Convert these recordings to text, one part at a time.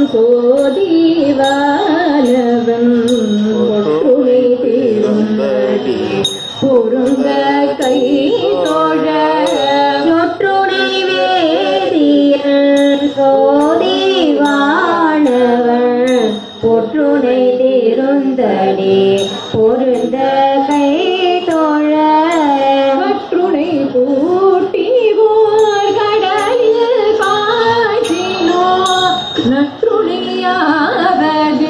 சோதிவானவன் ஒற்றுமை திருந்தடி பொருந்த கை தோழ சொற்றுணை வேதியன் சோதிவானவன் பொற்றுணை திருந்தடி பொருந்த கை தோழ மற்றுணை கூட்டி போர் கடலில் பாய்ச்சினோ நற்றுணையாவது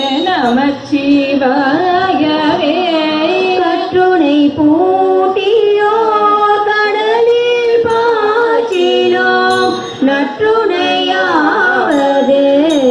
நமச்சிவாயவே கற்றுணை பூட்டியோ கடலில் பாய்ச்சினோ நற்றுணையாவது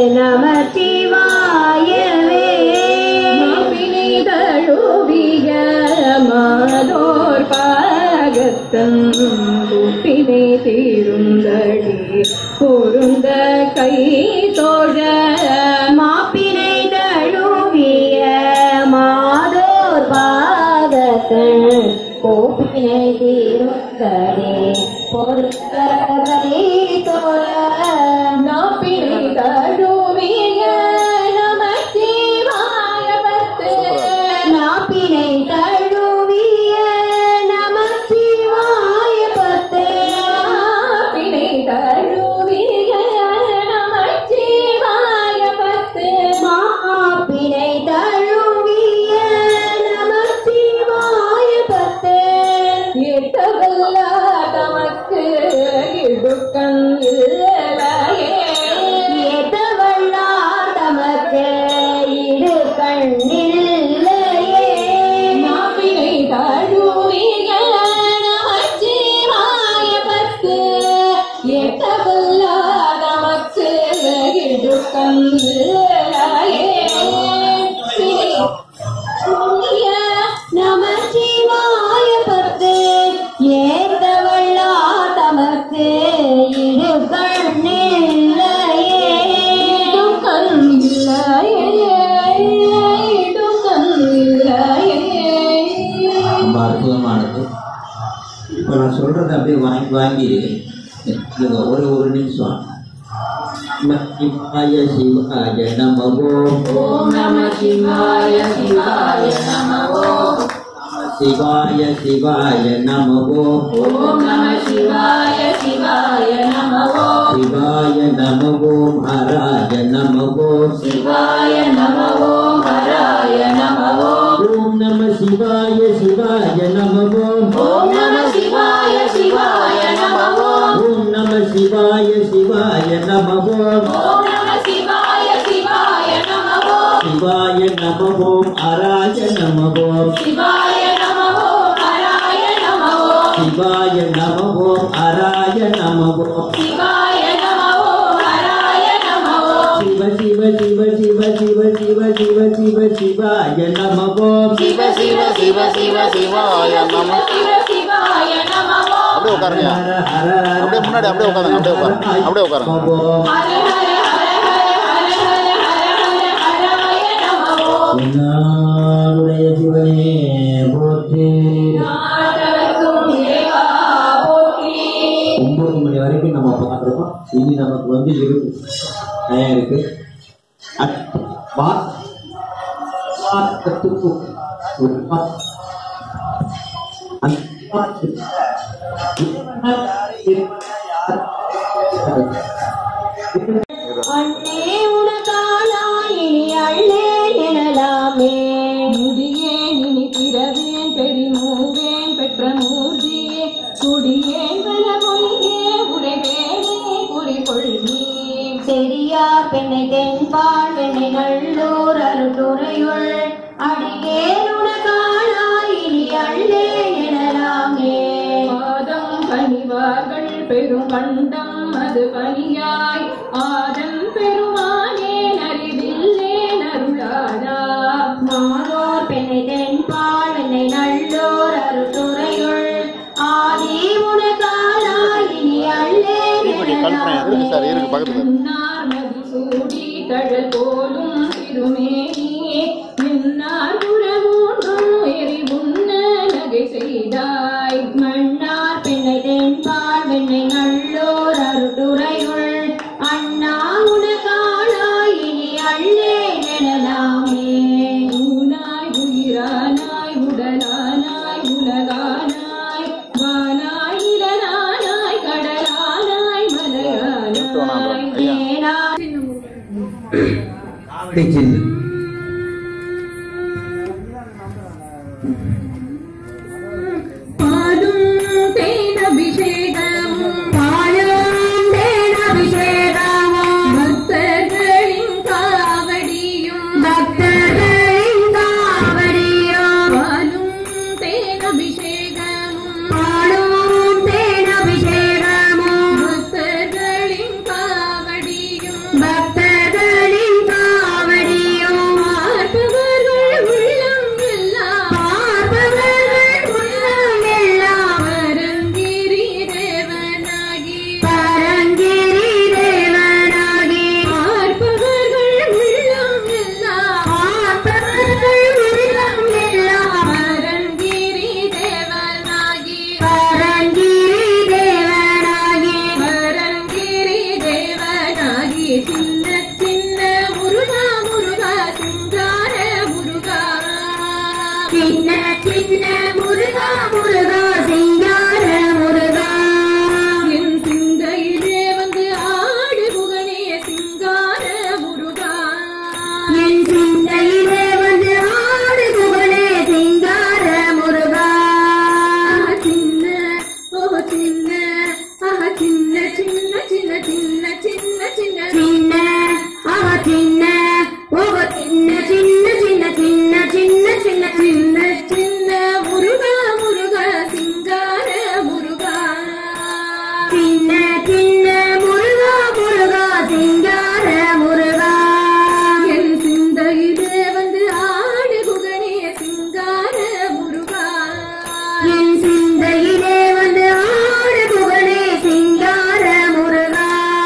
நமச்சிவாயவே மாப்பினை தழுவிய மாதோர் பாகத்தன் குப்பினை தீருந்தடி பொருந்த கை தோழ மாப்பினை தழுவிய மாதோர் பாகத்தன் கோப்பினை தீருந்தடி பொருந்த கை தோழ நாப்பினை தழுவிய நமச்சிவாய பத்து நாப்பினை தழுவிய நமச்சிவாய பத்து நாப்பினை தழுவிய நமச்சிவாய பத்து மாப்பினை தழுவிய நமச்சிவாய பத்து எட்டவல்ல தமக்கு இடுக்கண் இல்லையே எட்டவல்லார் தமக்கு இடு கண்ணில்லையே மாப்பினை தழுவிய நமச்சிவாய பத்து எட்டவல்லார் தமக்கு இடு கண்ணில்லையே நமச்சிவாய பத்து ஏத்தவள்ளா தமக்கு இடு கண்ணில்லையே இடு கண்ணில்லையே இடு கண்ணில்லையே ரொம்ப அற்புதமானது இப்போ நான் சொல்றதை அப்படியே வாங்கி வாங்கி நீங்க ஒரு ஒரு நிமிஷம் சிவாய சிவாய நம ஓம் ஓம் நம சிவாய சிவாய நம ஓம் சிவாய சிவாய நம ஓம் ஓம் நம சிவாய சிவாய நம ஓம் சிவாய நம ஓம் ஹராய நம ஓம் சிவாய நம ஓம் ஹராய நம ஓம் ஓம் நம சிவாய சிவாய நம ஓம் ஓம் நம சிவாய சிவாய நம ஓம் ஓம் நம சிவாய சிவாய நம ஓம் ஓம் நம சிவாய சிவாய நம ஓம் சிவாய நம ஓம் ஹராய நம ஓம் சிவாய நம ஓம் ஹராய நம ஓம் சிவாய நம ஓம் ஹராய நம ஓம் சிவாய நம ஓம் ஹராய நம ஓம் சிவ சிவ சிவ சிவ சிவ சிவ சிவ சிவ சிவாய நம ஓம் சிவ சிவ சிவ சிவ சிவாய நம சிவ சிவாய நம ஓம் அப்படியே உட்காருங்க ஹர ஹர ஹர அப்படியே முன்னாடி அப்படியே உட்காருங்க, அப்படியே உட்காருங்க. அப்படியே உட்காருங்க. நம ஓம். ஹர ஹர ஹர ஹர ஹர ஹர ஹர ஹர ஹரய நம ஓம் என்னாருடைய சிவனே போற்றி நாட்டவர்க்கும் இறைவா போற்றி ஒன்பது மணி வரைக்கும் நம்ம பார்த்துருக்கோம் இனி நமக்கு வந்து இருக்கு டைம் இருக்கு அட்- வா- வாக்கத்துக்கு ஒரு வா- அந்த வாக்கு- இறைவனால் யார் இறைவனால் அண்ணே உனக்காலாயினி அள்ளே எனலாமே முடியேன் இனி பிறவேன் பெரிமூவேன் பெற்ற மூர்த்தியே குடியேன் பல மொழியே உரைவேனே குறிக்கொள்வி செடியார் பெண்ணை தென்பால் பெண்ணை நல்லூர் அருட்டுரையுள் அடியேனுடகானாய் இனி அள்ளே எனலாமே பாதம் பணிவார்கள் பெரும் கண்டம் அது பணியாய் ஆதம் பெருமானே நறிவில்லே நருளாதா மானோர் பெண்ணை தென்பால் பெண்ணை நல்லூர் அருட்டுரையுள் ஆதி உனக்கானாய் இனி அள்ளே இப்படி கல்பனை இருக்கு சார் இருக்கு பக்கத்துல முன்னார் மதி சூடி தழல் போலும் திருமேனியே நின்னார் புறமூன்றும் எரி உண்ண நகை செய்தாய் மன்னார் பெண்ணை தென்பால் வெண்ணை நல்லோர் அருட்டுரையுள் அண்ணா உனக்கானா பேச்சிருந்து பாலும் தேனபிஷேகமும் பாலும் தேனபிஷேகமும் பக்தர்களின் காவடியும் பக்தர்களின் காவடியும் பாலும் தேனபிஷேகமும் பாலும் தேனபிஷேகமும் பக்தர்களின் காவடியும் பக்தர்களின் காவடியும் பார்ப்பவர்கள் உள்ளம் எல்லாம் பார்ப்பவர்கள் உள்ளம் எல்லாம் பரங்கிரி தேவனாகி பரங்கிரி தேவனாகி பார்ப்பவர்கள் உள்ளம் எல்லாம் பார்ப்பவர்கள் உள்ளம் எல்லாம் பரங்கிரி தேவனாகி பரங்கிரி தேவனாகி பரங்கிரி தேவனாகி சின்ன சின்ன முருகா முருகா சிங்கார முருகா சின்ன சின்ன முருகா முருகா சிங்கார முருகா என் சிந்தையிலே வந்து ஆடு புகனே சிங்கார முருகா என் சிந்தையிலே வந்து ஆடு புகனே சிங்கார முருகா சின்ன ஓ சின்ன ஆஹா சின்ன சின்ன சின்ன சின்ன சின்ன சின்ன சின்ன ஆஹா சின்ன ஓ சின்ன சின்ன சின்ன சின்ன சின்ன சின்ன சின்ன சின்ன முருகா முருகா சிங்கார முருகா சின்ன சின்ன முருகா முருகா சிங்கார முருகா என் சிந்தையிலே வந்து ஆடு குகனே சிங்கார முருகா என் சிந்தையிலே வந்து ஆடு குகனே சிங்கார முருகா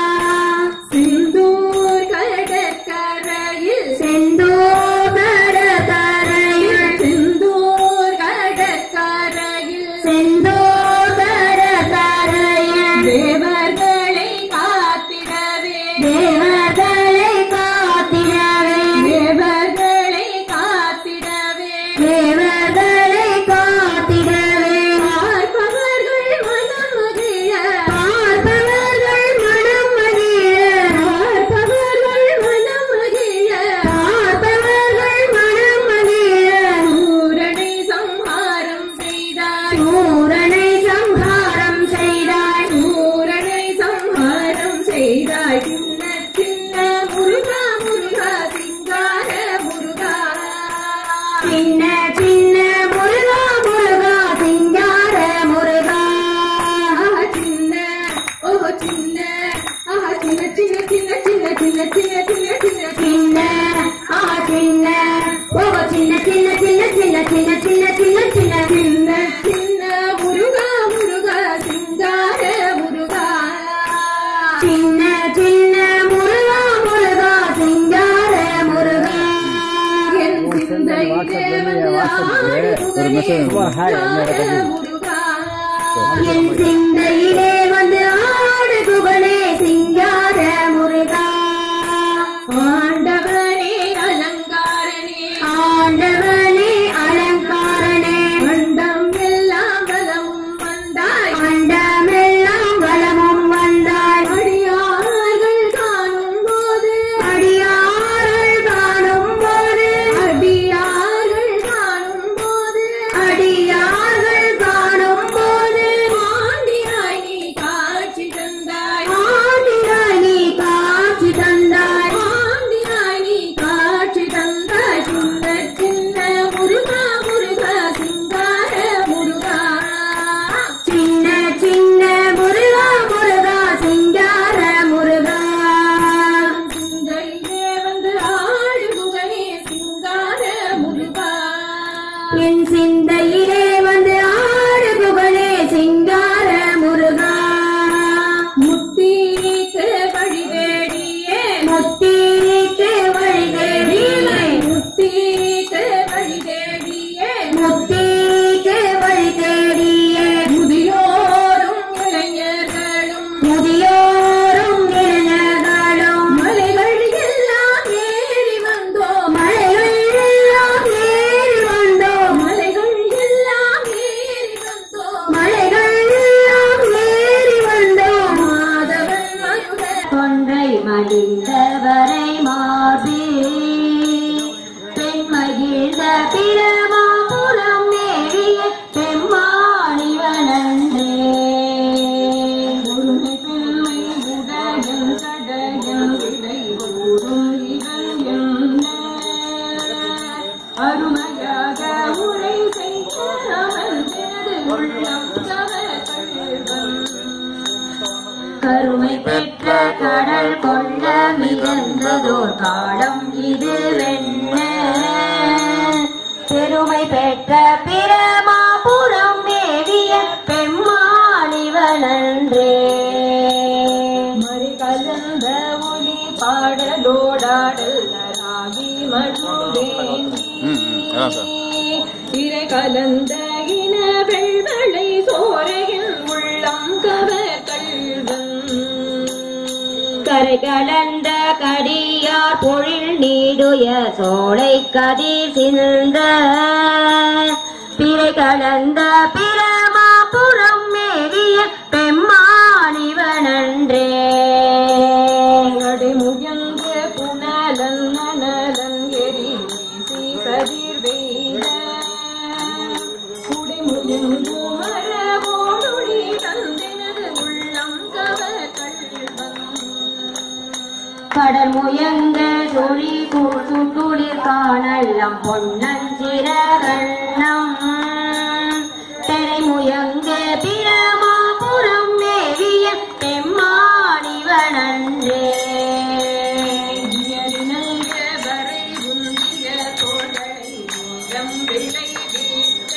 செந்தூர் கடற்கரையில் செந்தூர் கடற்கரையில் செந்தூர் கடற்கரையில் செந்தூர் கடற்கரையில் தேவர்களை காத்திடவே தேவர்களை காத்திடவே தேவர்களை காத்திடவே தேவர்களை காத்திடவே பார்ப்பவர்கள் மனம் மகிழ பார்ப்பவர்கள் மனம் மகிழ பார்ப்பவர்கள் மனம் மகிழ பார்ப்பவர்கள் மனம் மகிழ சூரனை சம்ஹாரம் செய்தாய் சூரனை சம்ஹாரம் செய்தாய் சூரனை சம்ஹாரம் செய்தாய் சின்ன சின்ன முருகா முருகா சிங்கார முருகா சின்ன சின்ன முருகா முருகா சிங்கார முருகா சின்ன ஓ சின்ன ஆஹா சின்ன சின்ன சின்ன சின்ன சின்ன சின்ன சின்ன சின்ன சின்ன ஆஹா சின்ன ஓ சின்ன சின்ன சின்ன சின்ன சின்ன சின்ன சின்ன சின்ன சின்ன சின்ன முருகா முருகா சிங்கார முருகா சின்ன சின்ன முருகா முருகா சிங்கார முருகா என் சிந்தையிலே வந்து ஆடு புகழே சிங்கார முருகா என் சிந்தையிலே வந்து ஆடு புகழே சிங்கார முருகா ஆண்டவனே அலங்காரனே ஆண்டவனே அலங்காரனே அண்டம் எல்லாம் வலமும் வந்தாய் அண்டமெல்லாம் வலமும் வந்தாய் அடியார்கள் காணும் போது அடியார்கள் காணும் போது அடியார்கள் காணும் போது அடியார்கள் காணும் போது ஆண்டியாய் நீ காட்சி தந்தாய் ஆண்டியாய் கொன்றை மடிந்தவரை மார்பே பெண் மகிழ்ந்த பிரமாபுரம் மேவிய பெம்மாணிவனன்றே உருமை பெண்மை உடையன் சடையன் விடை கூறும் இவன் என்ன அருமையாக உரை செய்த அமர்ந்தது உள்ளம் கவர்கள்வன் கருமை பெற்ற கடல் கொண்ட மிதந்ததோர் காலம் இது வெண்ண பெருமை பெற்ற பிரமாபுரம் மேவிய பெம்மாளிவனன்றே மறி கலந்த ஒளி பாடலோடாடல் நராகி மழுவேந்தி ம், ம், அதான் சார். திரை கலந்த இன வெள்வளை சோரையில் உள்ளம் கவர் கல்வன் கரை கலந்த கடியார் பொழில் நீடுய சோலை கதிர் சிந்த பிறை கலந்த பிரமாபுரம் மேவிய பெம்மானிவனன்றே அடிமுயங்கு புனலன் நனலன் எரி வீசி கதிர் வெய்த குடிமுயங்கு மரவோடொளி தந்தினது உள்ளம் கவர் கல்வன் கடல் முயங்க சொறி சுட்டுளிர் காணல்லம் பொன்னஞ்சிரகண்ணம் தெரை முயங்க பிரமாபுரம் மேவிய பெம்மாணிவனன்றே நல்க வரை உந்திய தோள்களை மூலம் விளை வீட்ட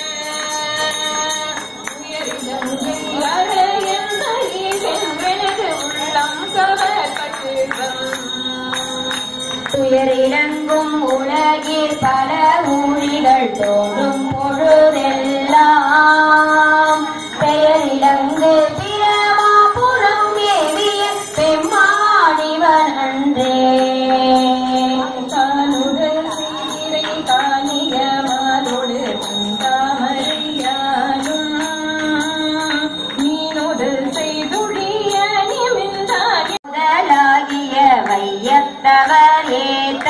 உயரிடங்கை வர என்னை வெண்வெனது உள்ளம் கவர்கட்டுவன் துயரிலங்கும் உலகில் பல ஊழிகள் தோடும் பொழுதெல்லாம் பெயரிலங்கு பிரமாபுரம் மேவிய பெம்மாணிவன் அன்றே தானுடல் சீரை காணிய மாலோடு தாமரையாலும் மீனுடல் செய்துழிய நிமிந்தாய் முதலாகிய வையத்தவர் ஏத்த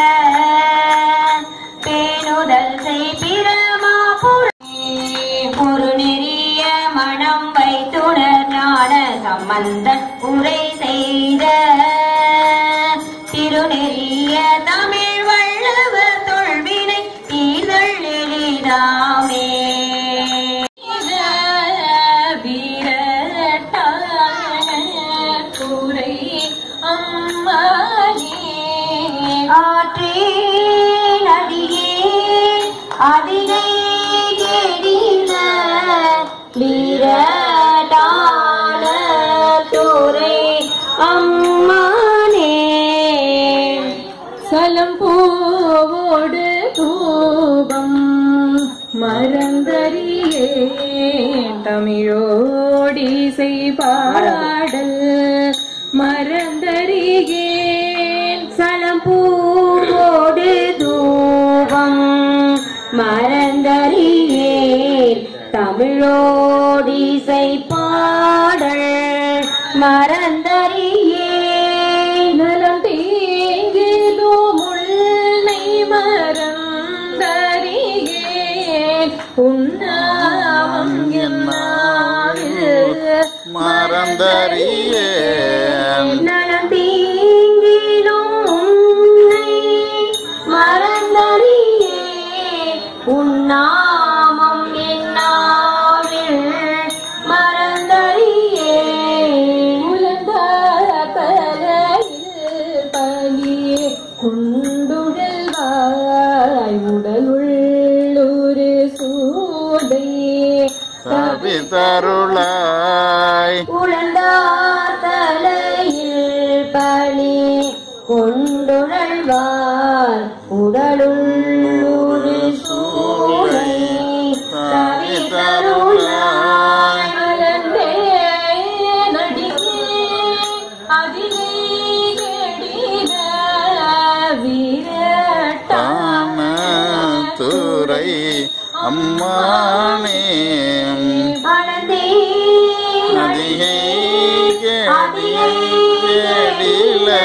பேணுதல் செய் பிரமாபுரே ஒரு நெறிய மனம் வைத்துணர் ஞான சம்பந்தன் உரை செய்த திருநெறிய தமிழ் வள்ளுவர் தொல்வினை தீர்தல் எளிதாமே வீரட்டாரை அம்மாயே ஆற்றே நதியே அதிகை கெடில வீரட்டான துறை அம்மானே சலம் பூவோடு தூபம் மறந்தறியே தமிழோடிசை பாடல் மறந்தறியேன் சலம் பூவோடு தூபம் மறந்தறியேன் தமிழோடிசை பாடல் மறந்தறியேன் நலம் தேங்கிலும் முல்லை மறந்தறியேன் உன்னாமம் என்னாவில் மறந்தறியேன் நலம் தீங்கிலும் உன்னை மறந்தறியேன் உன்னாமம் என்னாவில் மறந்தறியேன் உலர்ந்த தலையில் பலி குண்டுடல்வாய் உடலுள்ளொரு சூடை தவிதருளாய் உழந்தார் தலையில் பணி கொண்டுழல்வார் உடலுள்ளூரு சூளை தவிதருளாய் மலர்ந்தே நடிகே அதிலே கெடில தான துறை அம்மானே வளர்ந்தே நதியை கேடில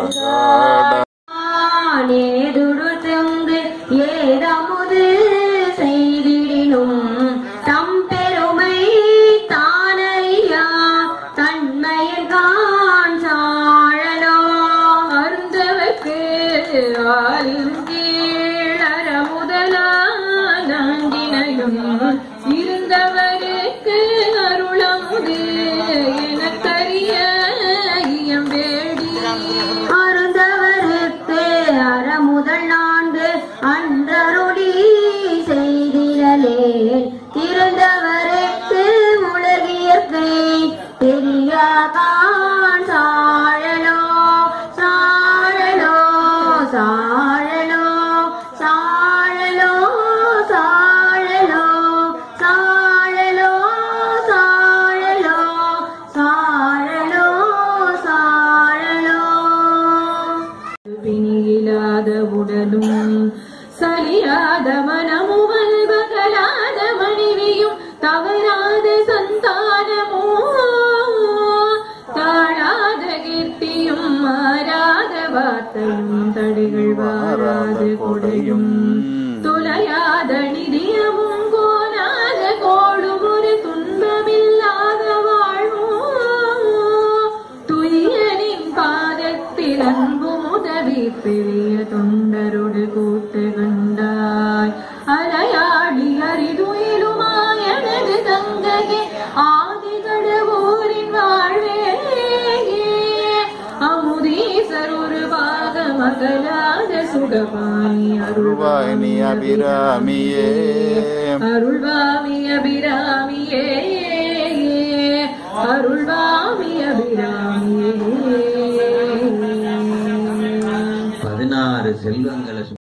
நேதுடு தந்து ஏதமுது செய்திடினும் தம் பெருமை தானையா தன்மையன் கான் சாழலோ அருந்தவர்க்கு ஆலின் கீழற முதலாங்கினையும் இருந்தவருக்கு அருளமுது எனக்கரிய இயம்பேடி அருந்தவருக்கு அறமுதல் நான்கு அன்றருளி செய்திடலே திருந்தவருக்கு உலகியற்கை பெரியாதான் சாழலோ சாழலோ சாழலோ சாழலோ சாழலோ சாழலோ சாழலோ சாழலோ சாழலோ பிணியில்லாத உடலும் சலியாத மனமும் அல்பகலாத மனைவியும் தவறாத சந்தானமோ தாழாத கீர்த்தியும் மாறாத வார்த்தையும் தடைகள் வாராத கொடையும் துளையாத நிதியமும் கோராத கோடும் ஒரு துன்பமில்லாத வாழ்வும் துயரின் பாதத்தில் அன்பும் உதவி பெரிய தொண்டரோடு கூட்டு கண்டாய் அலையாடி அரிதுயிலுமாய் எனது தங்கையே ஆதிகடவோரின் வாழ்வே அமுதீசர் ஒரு பாக மகளாத சுகபாணி அருள்வாய் நீ அபிராமியே அருள்வாமி அபிராமியே அருள்வாமி அபிராமி